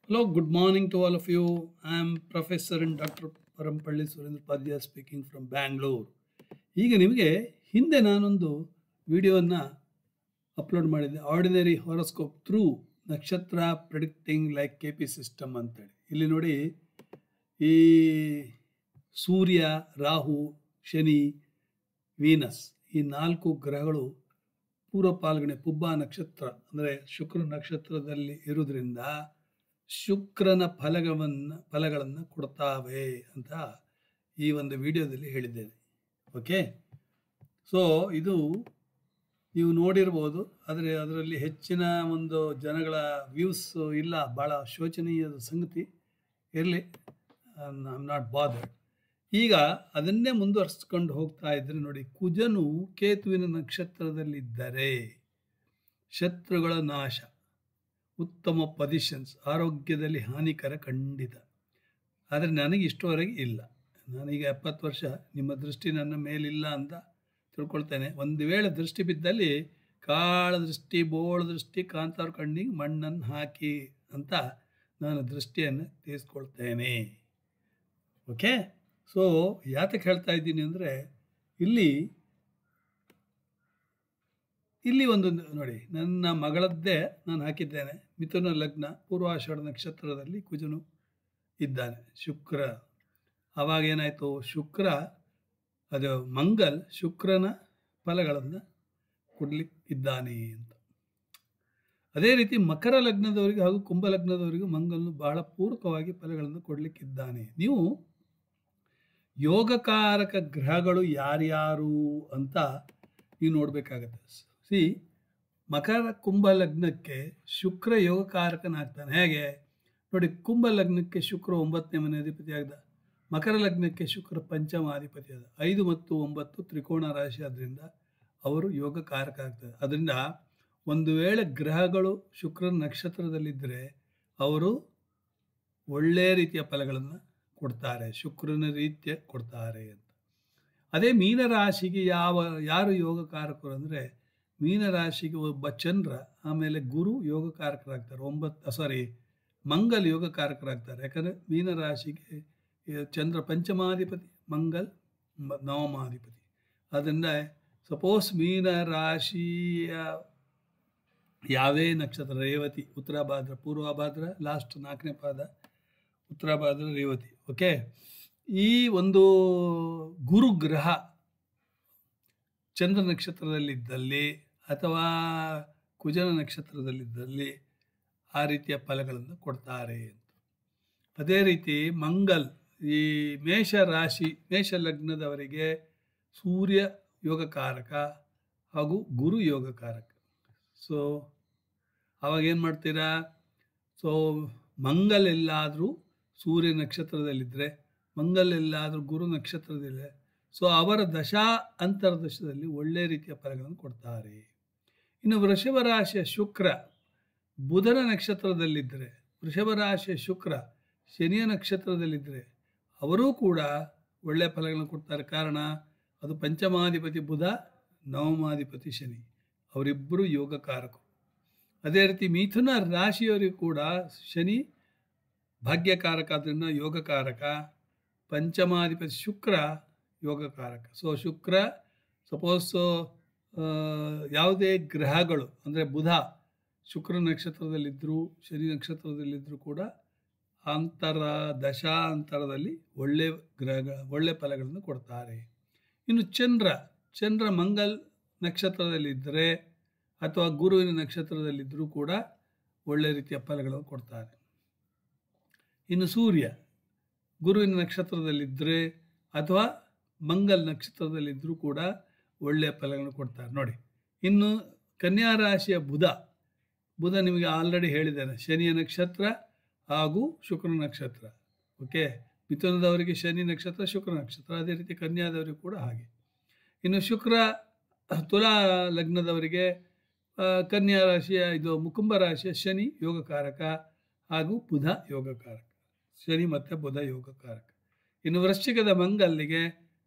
Hello, good morning to all of you. I am Professor and Dr. Parampalli Surendra Padya speaking from Bangalore. ಈಗ ನಿಮಗೆ ಹಿಂದೆ ನಾನೊಂದು ವಿಡಿಯೋವನ್ನು upload ಮಾಡಿದ್ದೆ ordinary horoscope through ನಕ್ಷತ್ರ predicting like K P system ಅಂತೇಳಿ ಇಲ್ಲಿ ನೋಡಿ ಈ ಸೂರ್ಯ ರಾಹು ಶನಿ ವೀನಸ್ ಈ ನಾಲ್ಕು ಗ್ರಹಗಳು ಪೂರ್ವ ಪಾಲ್ಗಣೆ ಪುಬ್ಬ ನಕ್ಷತ್ರ ಅಂದರೆ ಶುಕ್ರ ನಕ್ಷತ್ರದಲ್ಲಿ ಇರುವುದರಿಂದ ಶುಕ್ರನ ಫಲಗಳನ್ನು ಫಲಗಳನ್ನು ಕೊಡ್ತಾವೆ ಅಂತ ಈ ಒಂದು ವಿಡಿಯೋದಲ್ಲಿ ಹೇಳಿದ್ದೇನೆ ಓಕೆ ಸೊ ಇದು ನೀವು ನೋಡಿರ್ಬೋದು ಆದರೆ ಅದರಲ್ಲಿ ಹೆಚ್ಚಿನ ಒಂದು ಜನಗಳ ವ್ಯೂಸ್ ಇಲ್ಲ ಭಾಳ ಶೋಚನೀಯದ ಸಂಗತಿ ಇರಲಿ ಐ ಆಮ್ ನಾಟ್ ಬಾದರ್ಡ್ ಈಗ ಅದನ್ನೇ ಮುಂದುವರಿಸ್ಕೊಂಡು ಹೋಗ್ತಾ ಇದ್ರೆ ನೋಡಿ ಕುಜನು ಕೇತುವಿನ ನಕ್ಷತ್ರದಲ್ಲಿದ್ದರೆ ಶತ್ರುಗಳ ನಾಶ ಉತ್ತಮ ಪೊಸಿಷನ್ಸ್ ಆರೋಗ್ಯದಲ್ಲಿ ಹಾನಿಕರ ಖಂಡಿತ ಆದರೆ ನನಗೆ ಇಷ್ಟವರೆಗೆ ಇಲ್ಲ ನಾನೀಗ ಎಪ್ಪತ್ತು ವರ್ಷ ನಿಮ್ಮ ದೃಷ್ಟಿ ನನ್ನ ಮೇಲಿಲ್ಲ ಅಂತ ತಿಳ್ಕೊಳ್ತೇನೆ ಒಂದು ವೇಳೆ ದೃಷ್ಟಿ ಬಿದ್ದಲ್ಲಿ ಕಾಳ ದೃಷ್ಟಿ ಬೋಳ ದೃಷ್ಟಿ ಕಾಂತಾರ ಕಣ್ಣಿಗೆ ಮಣ್ಣನ್ನು ಹಾಕಿ ಅಂತ ನಾನು ದೃಷ್ಟಿಯನ್ನು ತೀರಿಸ್ಕೊಳ್ತೇನೆ ಓಕೆ ಸೊ ಯಾತಕ್ಕೆ ಹೇಳ್ತಾ ಇದ್ದೀನಿ ಅಂದರೆ ಇಲ್ಲಿ ಇಲ್ಲಿ ಒಂದು ನೋಡಿ ನನ್ನ ಮಗಳದ್ದೇ ನಾನು ಹಾಕಿದ್ದೇನೆ ಮಿಥುನ ಲಗ್ನ ಪೂರ್ವಾಷಾಢ ನಕ್ಷತ್ರದಲ್ಲಿ ಕುಜನು ಇದ್ದಾನೆ ಶುಕ್ರ ಆವಾಗ ಏನಾಯಿತು ಶುಕ್ರ ಅದು ಮಂಗಲ್ ಶುಕ್ರನ ಫಲಗಳನ್ನು ಕೊಡ್ಲಿಕ್ಕೆ ಇದ್ದಾನೆ ಅಂತ ಅದೇ ರೀತಿ ಮಕರ ಲಗ್ನದವರಿಗೆ ಹಾಗೂ ಕುಂಭ ಲಗ್ನದವರಿಗೂ ಮಂಗಲ್ನು ಬಹಳ ಪೂರಕವಾಗಿ ಫಲಗಳನ್ನು ಕೊಡಲಿಕ್ಕಿದ್ದಾನೆ ನೀವು ಯೋಗಕಾರಕ ಗ್ರಹಗಳು ಯಾರ್ಯಾರು ಅಂತ ನೀವು ನೋಡಬೇಕಾಗತ್ತೆ ಸಿ ಮಕರ ಕುಂಭ ಲಗ್ನಕ್ಕೆ ಶುಕ್ರ ಯೋಗಕಾರಕನಾಗ್ತಾನೆ ಹೇಗೆ ನೋಡಿ ಕುಂಭ ಲಗ್ನಕ್ಕೆ ಶುಕ್ರ ಒಂಬತ್ತನೇ ಮನೆ ಅಧಿಪತಿ ಆಗ್ದ ಮಕರ ಲಗ್ನಕ್ಕೆ ಶುಕ್ರ ಪಂಚಮಾಧಿಪತಿ ಆದ ಐದು ಮತ್ತು ಒಂಬತ್ತು ತ್ರಿಕೋಣ ರಾಶಿ ಆದ್ದರಿಂದ ಅವರು ಯೋಗಕಾರಕ ಆಗ್ತದೆ ಅದರಿಂದ ಒಂದು ವೇಳೆ ಗ್ರಹಗಳು ಶುಕ್ರನ ನಕ್ಷತ್ರದಲ್ಲಿದ್ದರೆ ಅವರು ಒಳ್ಳೆಯ ರೀತಿಯ ಫಲಗಳನ್ನು ಕೊಡ್ತಾರೆ ಶುಕ್ರನ ರೀತಿಯ ಕೊಡ್ತಾರೆ ಅಂತ ಅದೇ ಮೀನರಾಶಿಗೆ ಯಾವ ಯಾರು ಯೋಗಕಾರಕರು ಅಂದರೆ ಮೀನರಾಶಿಗೆ ಒಬ್ಬ ಚಂದ್ರ ಆಮೇಲೆ ಗುರು ಯೋಗಕಾರಕರಾಗ್ತಾರೆ ಒಂಬತ್ತು ಸಾರಿ ಮಂಗಲ್ ಯೋಗಕಾರಕರಾಗ್ತಾರೆ ಯಾಕಂದರೆ ಮೀನರಾಶಿಗೆ ಚಂದ್ರ ಪಂಚಮಾಧಿಪತಿ ಮಂಗಲ್ ನವಮಾಧಿಪತಿ ಅದರಿಂದ ಸಪೋಸ್ ಮೀನ ರಾಶಿಯ ಯಾವುದೇ ನಕ್ಷತ್ರ ರೇವತಿ ಉತ್ತರ ಭಾದ್ರ ಪೂರ್ವ ಭಾದ್ರ ಲಾಸ್ಟ್ ನಾಲ್ಕನೇ ಪಾದ ಉತ್ತರ ಭಾದ್ರ ರೇವತಿ ಓಕೆ ಈ ಒಂದು ಗುರುಗ್ರಹ ಚಂದ್ರ ನಕ್ಷತ್ರದಲ್ಲಿದ್ದಲ್ಲಿ ಅಥವಾ ಕುಜನ ನಕ್ಷತ್ರದಲ್ಲಿದ್ದಲ್ಲಿ ಆ ರೀತಿಯ ಫಲಗಳನ್ನು ಕೊಡ್ತಾರೆ ಅಂತ ಅದೇ ರೀತಿ ಮಂಗಲ್ ಈ ಮೇಷ ರಾಶಿ ಮೇಷ ಲಗ್ನದವರಿಗೆ ಸೂರ್ಯ ಯೋಗಕಾರಕ ಹಾಗೂ ಗುರು ಯೋಗಕಾರಕ ಸೊ ಅವಾಗ ಏನು ಮಾಡ್ತೀರಾ ಸೊ ಮಂಗಲ್ ಎಲ್ಲಾದರೂ ಸೂರ್ಯ ನಕ್ಷತ್ರದಲ್ಲಿದ್ದರೆ ಮಂಗಲ್ ಎಲ್ಲಾದರೂ ಗುರು ನಕ್ಷತ್ರದಲ್ಲಿದೆ ಸೊ ಅವರ ದಶಾ ಅಂತರ್ದಶದಲ್ಲಿ ಒಳ್ಳೆಯ ರೀತಿಯ ಫಲಗಳನ್ನು ಕೊಡ್ತಾರೆ ಇನ್ನು ವೃಷಭ ರಾಶಿಯ ಶುಕ್ರ ಬುಧನ ನಕ್ಷತ್ರದಲ್ಲಿದ್ದರೆ ವೃಷಭ ರಾಶಿಯ ಶುಕ್ರ ಶನಿಯ ನಕ್ಷತ್ರದಲ್ಲಿದ್ದರೆ ಅವರೂ ಕೂಡ ಒಳ್ಳೆಯ ಫಲಗಳನ್ನು ಕೊಡ್ತಾರೆ ಕಾರಣ ಅದು ಪಂಚಮಾಧಿಪತಿ ಬುಧ ನವಮಾಧಿಪತಿ ಶನಿ ಅವರಿಬ್ಬರು ಯೋಗಕಾರಕರು ಅದೇ ರೀತಿ ಮಿಥುನ ರಾಶಿಯವರಿಗೂ ಕೂಡ ಶನಿ ಭಾಗ್ಯಕಾರಕ ಅದರಿಂದ ಯೋಗಕಾರಕ ಪಂಚಮಾಧಿಪತಿ ಶುಕ್ರ ಯೋಗಕಾರಕ ಸೊ ಶುಕ್ರ ಸಪೋಸ್ ಯಾವುದೇ ಗ್ರಹಗಳು ಅಂದರೆ ಬುಧ ಶುಕ್ರ ನಕ್ಷತ್ರದಲ್ಲಿದ್ದರೂ ಶನಿ ನಕ್ಷತ್ರದಲ್ಲಿದ್ದರೂ ಕೂಡ ಅಂತರ ದಶಾಂತರದಲ್ಲಿ ಒಳ್ಳೆ ಗ್ರಹ ಒಳ್ಳೆ ಫಲಗಳನ್ನು ಕೊಡ್ತಾರೆ ಇನ್ನು ಚಂದ್ರ ಚಂದ್ರ ಮಂಗಲ್ ನಕ್ಷತ್ರದಲ್ಲಿದ್ದರೆ ಅಥವಾ ಗುರುವಿನ ನಕ್ಷತ್ರದಲ್ಲಿದ್ದರೂ ಕೂಡ ಒಳ್ಳೆ ರೀತಿಯ ಫಲಗಳನ್ನು ಕೊಡ್ತಾರೆ ಇನ್ನು ಸೂರ್ಯ ಗುರುವಿನ ನಕ್ಷತ್ರದಲ್ಲಿದ್ದರೆ ಅಥವಾ ಮಂಗಲ್ ನಕ್ಷತ್ರದಲ್ಲಿದ್ದರೂ ಕೂಡ ಒಳ್ಳೆಯ ಫಲಗಳನ್ನು ಕೊಡ್ತಾರೆ ನೋಡಿ ಇನ್ನು ಕನ್ಯಾ ರಾಶಿಯ ಬುಧ ಬುಧ ನಿಮಗೆ ಆಲ್ರೆಡಿ ಹೇಳಿದ್ದೇನೆ ಶನಿಯ ನಕ್ಷತ್ರ ಹಾಗೂ ಶುಕ್ರ ನಕ್ಷತ್ರ ಓಕೆ ಮಿಥುನದವರಿಗೆ ಶನಿ ನಕ್ಷತ್ರ ಶುಕ್ರ ನಕ್ಷತ್ರ ಅದೇ ರೀತಿ ಕನ್ಯಾದವರಿಗೆ ಕೂಡ ಹಾಗೆ ಇನ್ನು ಶುಕ್ರ ತುಲಾ ಲಗ್ನದವರಿಗೆ ಕನ್ಯಾ ರಾಶಿಯ ಇದು ಮುಕುಂಬ ರಾಶಿಯ ಶನಿ ಯೋಗಕಾರಕ ಹಾಗೂ ಬುಧ ಯೋಗಕಾರಕ ಶನಿ ಮತ್ತು ಬುಧ ಯೋಗಕಾರಕ ಇನ್ನು ವೃಶ್ಚಿಕದ ಮಂಗಲ್ಲಿಗೆ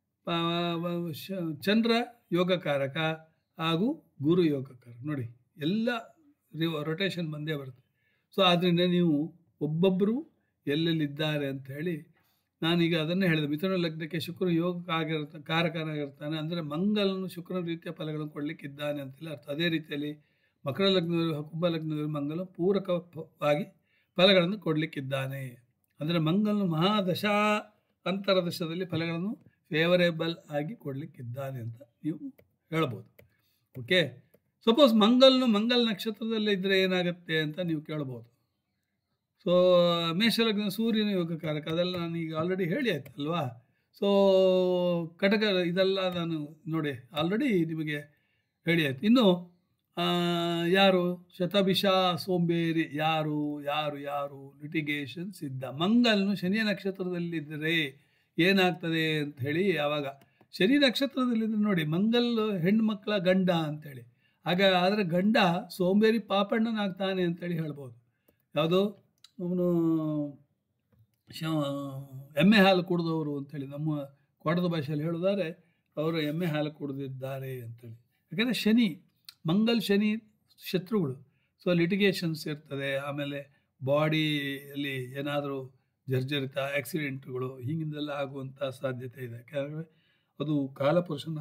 ಚಂದ್ರ ಯೋಗಕಾರಕ ಹಾಗೂ ಗುರು ಯೋಗಕಾರಕ ನೋಡಿ ಎಲ್ಲ ರೊಟೇಷನ್ ಬಂದೇ ಬರುತ್ತೆ ಸೊ ಆದ್ದರಿಂದ ನೀವು ಒಬ್ಬೊಬ್ಬರು ಎಲ್ಲೆಲ್ಲಿದ್ದಾರೆ ಅಂತ ಹೇಳಿ ನಾನೀಗ ಅದನ್ನೇ ಹೇಳಿದೆ ಮಿಥುನ ಲಗ್ನಕ್ಕೆ ಶುಕ್ರ ಯೋಗ ಆಗಿರ್ತ ಕಾರಕನಾಗಿರ್ತಾನೆ ಅಂದರೆ ಮಂಗಲನು ಶುಕ್ರನ ರೀತಿಯ ಫಲಗಳನ್ನು ಕೊಡಲಿಕ್ಕಿದ್ದಾನೆ ಅಂತೇಳಿ ಅರ್ಥ ಅದೇ ರೀತಿಯಲ್ಲಿ ಮಕರ ಲಗ್ನದವರು ಕುಂಭ ಲಗ್ನದವರು ಮಂಗಲ ಪೂರಕವಾಗಿ ಫಲಗಳನ್ನು ಕೊಡಲಿಕ್ಕಿದ್ದಾನೆ ಅಂದರೆ ಮಂಗಲನು ಮಹಾದಶಾ ಅಂತರದಶದಲ್ಲಿ ಫಲಗಳನ್ನು ಫೇವರೇಬಲ್ ಆಗಿ ಕೊಡಲಿಕ್ಕಿದ್ದಾನೆ ಅಂತ ನೀವು ಹೇಳ್ಬೋದು ಓಕೆ ಸಪೋಸ್ ಮಂಗಲ್ನು ಮಂಗಲ್ ನಕ್ಷತ್ರದಲ್ಲೇ ಇದ್ದರೆ ಏನಾಗುತ್ತೆ ಅಂತ ನೀವು ಕೇಳ್ಬೋದು ಸೊ ಮೇಷಲಗ್ನ ಸೂರ್ಯನ ಯೋಗಕಾರಕ ಅದೆಲ್ಲ ನಾನು ಈಗ ಆಲ್ರೆಡಿ ಹೇಳಿ ಆಯ್ತಲ್ವಾ ಸೊ ಕಟಕ ಇದೆಲ್ಲ ನಾನು ನೋಡಿ ಆಲ್ರೆಡಿ ನಿಮಗೆ ಹೇಳಿ ಆಯ್ತು ಇನ್ನು ಆ, ಯಾರು ಶತಭಿಷ ಸೋಂಬೇರಿ ಯಾರು ಯಾರು ಯಾರು ಲಿಟಿಗೇಷನ್ ಸಿದ್ಧ ಮಂಗಲ್ನು ಶನಿಯ ನಕ್ಷತ್ರದಲ್ಲಿದ್ದರೆ ಏನಾಗ್ತದೆ ಅಂತ ಹೇಳಿ ಯಾವಾಗ ಶನಿ ನಕ್ಷತ್ರದಲ್ಲಿದ್ದರೆ ನೋಡಿ ಮಂಗಲ್ ಹೆಣ್ಮಕ್ಳ ಗಂಡ ಅಂತೇಳಿ ಆಗ ಆದರೆ ಗಂಡ ಸೋಂಬೇರಿ ಪಾಪಣ್ಣನಾಗ್ತಾನೆ ಅಂತೇಳಿ ಹೇಳ್ಬೋದು ಯಾವುದು ಅವನು ಶ ಎಮ್ಮೆ ಹಾಲು ಕುಡಿದವರು ಅಂತೇಳಿ ನಮ್ಮ ಕೊಡದ ಭಾಷೆಯಲ್ಲಿ ಹೇಳಿದರೆ ಅವರು ಎಮ್ಮೆ ಹಾಲು ಕುಡಿದಿದ್ದಾರೆ ಅಂತೇಳಿ ಯಾಕಂದರೆ ಶನಿ ಮಂಗಲ್ ಶನಿ ಶತ್ರುಗಳು ಸೊ ಲಿಟಿಗೇಷನ್ಸ್ ಇರ್ತದೆ ಆಮೇಲೆ ಬಾಡಿಯಲ್ಲಿ ಏನಾದರೂ ಜರ್ಜರಿತ ಆಕ್ಸಿಡೆಂಟ್ಗಳು ಹೀಗಿಂದೆಲ್ಲ ಆಗುವಂಥ ಸಾಧ್ಯತೆ ಇದೆ ಯಾಕಂದರೆ ಅದು ಕಾಲಪುರುಷನ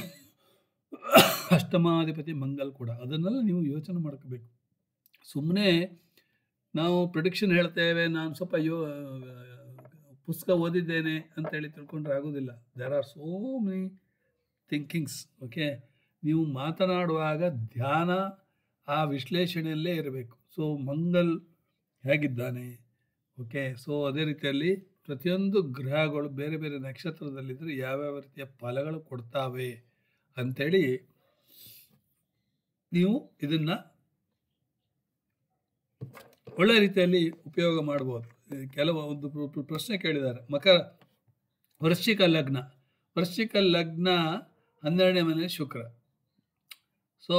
ಅಷ್ಟಮಾಧಿಪತಿ ಮಂಗಲ್ ಕೂಡ ಅದನ್ನೆಲ್ಲ ನೀವು ಯೋಚನೆ ಮಾಡ್ಕೋಬೇಕು ಸುಮ್ಮನೆ ನಾವು ಪ್ರಿಡಿಕ್ಷನ್ ಹೇಳ್ತೇವೆ ನಾನು ಸ್ವಲ್ಪ ಯೋ ಪುಸ್ತಕ ಓದಿದ್ದೇನೆ ಅಂತೇಳಿ ತಿಳ್ಕೊಂಡ್ರೆ ಆಗೋದಿಲ್ಲ there are so many thinkings okay ನೀವು ಮಾತನಾಡುವಾಗ ಧ್ಯಾನ ಆ ವಿಶ್ಲೇಷಣೆಯಲ್ಲೇ ಇರಬೇಕು ಸೊ ಮಂಗಲ್ ಹೇಗಿದ್ದಾನೆ ಓಕೆ ಸೊ ಅದೇ ರೀತಿಯಲ್ಲಿ ಪ್ರತಿಯೊಂದು ಗ್ರಹಗಳು ಬೇರೆ ಬೇರೆ ನಕ್ಷತ್ರದಲ್ಲಿದ್ದರೆ ಯಾವ್ಯಾವ ರೀತಿಯ ಫಲಗಳು ಕೊಡ್ತಾವೆ ಅಂಥೇಳಿ ನೀವು ಇದನ್ನು ಒಳ್ಳೆ ರೀತಿಯಲ್ಲಿ ಉಪಯೋಗ ಮಾಡ್ಬೋದು ಈ ಕೆಲವು ಒಂದು ಪ್ರ- ಪ್ರ- ಪ್ರಶ್ನೆ ಕೇಳಿದ್ದಾರೆ ಮಕರ ವೃಶ್ಚಿಕ ಲಗ್ನ ವೃಶ್ಚಿಕ ಲಗ್ನ ಹನ್ನೆರಡನೇ ಮನೆ ಶುಕ್ರ ಸೊ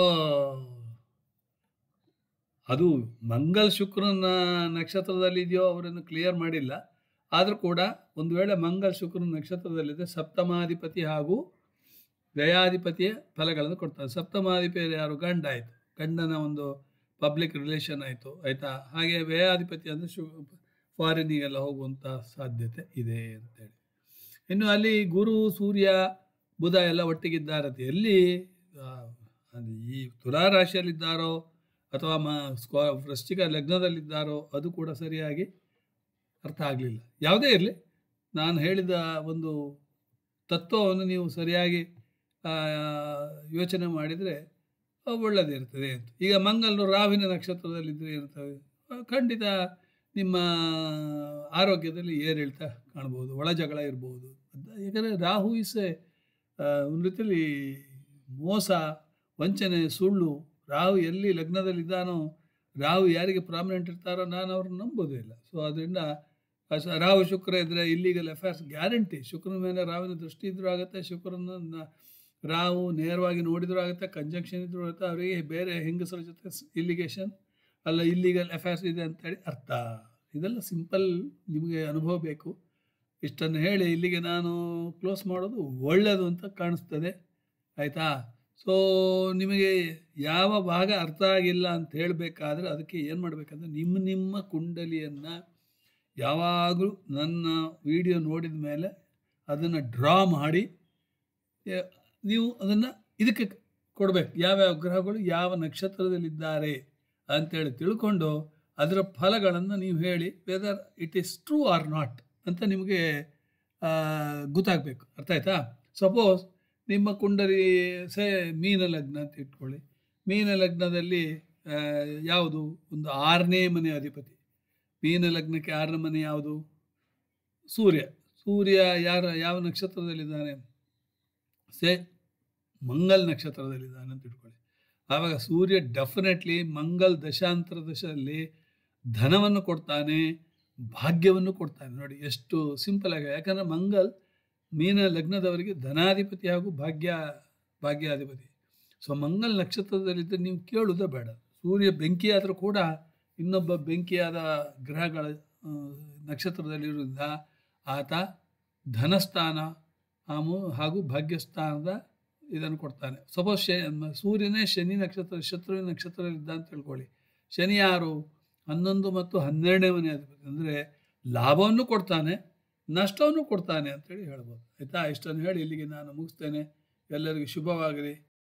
ಅದು ಮಂಗಲ್ ಶುಕ್ರನ ನಕ್ಷತ್ರದಲ್ಲಿ ಇದೆಯೋ ಅವರನ್ನು ಕ್ಲಿಯರ್ ಮಾಡಿಲ್ಲ ಆದರೂ ಕೂಡ ಒಂದು ವೇಳೆ ಮಂಗಲ್ ಶುಕ್ರನ ನಕ್ಷತ್ರದಲ್ಲಿದೆ ಸಪ್ತಮಾಧಿಪತಿ ಹಾಗೂ ವ್ಯಯಾಧಿಪತಿಯ ಫಲಗಳನ್ನು ಕೊಡ್ತಾರೆ ಸಪ್ತಮಾಧಿಪತಿ ಯಾರು ಗಂಡ ಆಯಿತು ಗಂಡನ ಒಂದು ಪಬ್ಲಿಕ್ ರಿಲೇಷನ್ ಆಯಿತು ಆಯಿತಾ ಹಾಗೆ ವ್ಯಯಾಧಿಪತಿ ಅಂದರೆ ಶು ಫಾರಿನಿಗೆಲ್ಲ ಹೋಗುವಂಥ ಸಾಧ್ಯತೆ ಇದೆ ಅಂತೇಳಿ ಇನ್ನು ಅಲ್ಲಿ ಗುರು ಸೂರ್ಯ ಬುಧ ಎಲ್ಲ ಒಟ್ಟಿಗಿದ್ದಾರತ್ತೆ ಎಲ್ಲಿ ಆ, ಅದು ಈ ತುಲಾ ರಾಶಿಯಲ್ಲಿದ್ದಾರೋ ಅಥವಾ ಮ ಸ್ಕ್ವಾ ವೃಶ್ಚಿಕ ಲಗ್ನದಲ್ಲಿದ್ದಾರೋ ಅದು ಕೂಡ ಸರಿಯಾಗಿ ಅರ್ಥ ಆಗಲಿಲ್ಲ ಯಾವುದೇ ಇರಲಿ ನಾನು ಹೇಳಿದ ಒಂದು ತತ್ವವನ್ನು ನೀವು ಸರಿಯಾಗಿ ಆ, ಯೋಚನೆ ಮಾಡಿದರೆ ಒಳ್ಳೆದಿರ್ತದೆ ಅಂತ ಈಗ ಮಂಗಲ್ನು ರಾವಿನ ನಕ್ಷತ್ರದಲ್ಲಿದ್ದರೆ ಇರ್ತವೆ ಆ, ಖಂಡಿತ ನಿಮ್ಮ ಆರೋಗ್ಯದಲ್ಲಿ ಏರಿಳಿತ ಕಾಣ್ಬೋದು ಒಳ ಜಗಳ ಇರ್ಬೋದು ಯಾಕಂದರೆ ರಾಹು ಇಸ್ ಎ ಒಂದು ರೀತಿಯಲ್ಲಿ ಮೋಸ ವಂಚನೆ ಸುಳ್ಳು ರಾಹು ಎಲ್ಲಿ ಲಗ್ನದಲ್ಲಿದ್ದಾನೋ ರಾಹು ಯಾರಿಗೆ ಪ್ರಾಮಿನೆಂಟ್ ಇರ್ತಾರೋ ನಾನು ಅವ್ರನ್ನ ನಂಬೋದೇ ಇಲ್ಲ ಸೊ ಅದರಿಂದ ಅಸ- ರಾಹು ಶುಕ್ರ ಇದ್ದರೆ ಇಲ್ಲಿಗಲ್ ಅಫೇರ್ಸ್ ಗ್ಯಾರಂಟಿ ಶುಕ್ರನ ಮೇಲೆ ರಾವಿನ ದೃಷ್ಟಿ ಇದ್ರೂ ಆಗುತ್ತೆ ಶುಕ್ರನ ರಾಹು ನೇರವಾಗಿ ನೋಡಿದ್ರೂ ಆಗುತ್ತೆ ಕಂಜಂಕ್ಷನ್ ಇದ್ರೂ ಆಗುತ್ತೆ ಅವರಿಗೆ ಬೇರೆ ಹೆಂಗಸರ ಜೊತೆ ಇಲ್ಲಿಗೇಷನ್ ಅಲ್ಲ ಇಲ್ಲಿಗಲ್ ಅಫೇರ್ಸ್ ಇದೆ ಅಂತೇಳಿ ಅರ್ಥ ಇದೆಲ್ಲ ಸಿಂಪಲ್ ನಿಮಗೆ ಅನುಭವ ಬೇಕು ಇಷ್ಟನ್ನು ಹೇಳಿ ಇಲ್ಲಿಗೆ ನಾನು ಕ್ಲೋಸ್ ಮಾಡೋದು ಒಳ್ಳೆಯದು ಅಂತ ಕಾಣಿಸ್ತದೆ ಆಯಿತಾ ಸೊ ನಿಮಗೆ ಯಾವ ಭಾಗ ಅರ್ಥ ಆಗಿಲ್ಲ ಅಂತ ಹೇಳಬೇಕಾದ್ರೆ ಅದಕ್ಕೆ ಏನು ಮಾಡಬೇಕಂದ್ರೆ ನಿಮ್ಮ ನಿಮ್ಮ ಕುಂಡಲಿಯನ್ನು ಯಾವಾಗಲೂ ನನ್ನ ವಿಡಿಯೋ ನೋಡಿದ ಮೇಲೆ ಅದನ್ನು ಡ್ರಾ ಮಾಡಿ ಯ- ನೀವು ಅದನ್ನು ಇದಕ್ಕೆ ಕೊಡಬೇಕು ಯಾವ್ಯಾವ ಗ್ರಹಗಳು ಯಾವ ನಕ್ಷತ್ರದಲ್ಲಿದ್ದಾರೆ ಅಂತೇಳಿ ತಿಳ್ಕೊಂಡು ಅದರ ಫಲಗಳನ್ನು ನೀವು ಹೇಳಿ whether it is true or not ಅಂತ ನಿಮಗೆ ಗೊತ್ತಾಗಬೇಕು ಅರ್ಥ ಆಯ್ತಾ ಸಪೋಸ್ ನಿಮ್ಮ ಕುಂಡಲಿ ಸೇ ಮೀನ ಲಗ್ನ ಅಂತ ಇಟ್ಕೊಳ್ಳಿ ಮೀನ ಲಗ್ನದಲ್ಲಿ ಆ, ಯಾವುದು ಒಂದು ಆರನೇ ಮನೆ ಅಧಿಪತಿ ಮೀನ ಲಗ್ನಕ್ಕೆ ಆರನೇ ಮನೆ ಯಾವುದು ಸೂರ್ಯ ಸೂರ್ಯ ಯಾರ ಯಾವ ನಕ್ಷತ್ರದಲ್ಲಿದ್ದಾನೆ ಸೇ ಮಂಗಲ್ ನಕ್ಷತ್ರದಲ್ಲಿದ್ದಾನೆ ಅಂತ ಇಟ್ಕೊಳ್ಳಿ ಆವಾಗ ಸೂರ್ಯ ಡೆಫಿನೆಟ್ಲಿ ಮಂಗಲ್ ದಶಾಂತರ ದಶದಲ್ಲಿ ಧನವನ್ನು ಕೊಡ್ತಾನೆ ಭಾಗ್ಯವನ್ನು ಕೊಡ್ತಾನೆ ನೋಡಿ ಎಷ್ಟು ಸಿಂಪಲ್ ಆಗಿ ಯಾಕಂದರೆ ಮಂಗಲ್ ಮೀನ ಲಗ್ನದವರಿಗೆ ಧನಾಧಿಪತಿ ಹಾಗೂ ಭಾಗ್ಯ ಭಾಗ್ಯಾಧಿಪತಿ ಸೊ ಮಂಗಲ್ ನಕ್ಷತ್ರದಲ್ಲಿದ್ದರೆ ನೀವು ಕೇಳುವುದೇ ಬೇಡ ಸೂರ್ಯ ಬೆಂಕಿ ಆದರೂ ಕೂಡ ಇನ್ನೊಬ್ಬ ಬೆಂಕಿಯಾದ ಗ್ರಹಗಳ ಆ, ನಕ್ಷತ್ರದಲ್ಲಿರುವುದರಿಂದ ಆತ ಧನಸ್ಥಾನ ಆಮು ಹಾಗೂ ಭಾಗ್ಯಸ್ಥಾನದ ಇದನ್ನು ಕೊಡ್ತಾನೆ ಸಪೋಸ್ ಶ ಸೂರ್ಯನೇ ಶನಿ ನಕ್ಷತ್ರ ಶತ್ರುವಿನ ನಕ್ಷತ್ರದಲ್ಲಿದ್ದ ಅಂತ ತಿಳ್ಕೊಳ್ಳಿ ಶನಿ ಯಾರು ಹನ್ನೊಂದು ಮತ್ತು ಹನ್ನೆರಡನೇ ಮನೆ ಅಧಿಪತಿ ಅಂದರೆ ಲಾಭವನ್ನು ಕೊಡ್ತಾನೆ ನಷ್ಟವನ್ನು ಕೊಡ್ತಾನೆ ಅಂತೇಳಿ ಹೇಳ್ಬೋದು ಆಯಿತಾ ಇಷ್ಟನ್ನು ಹೇಳಿ ಇಲ್ಲಿಗೆ ನಾನು ಮುಗಿಸ್ತೇನೆ ಎಲ್ಲರಿಗೂ ಶುಭವಾಗಲಿ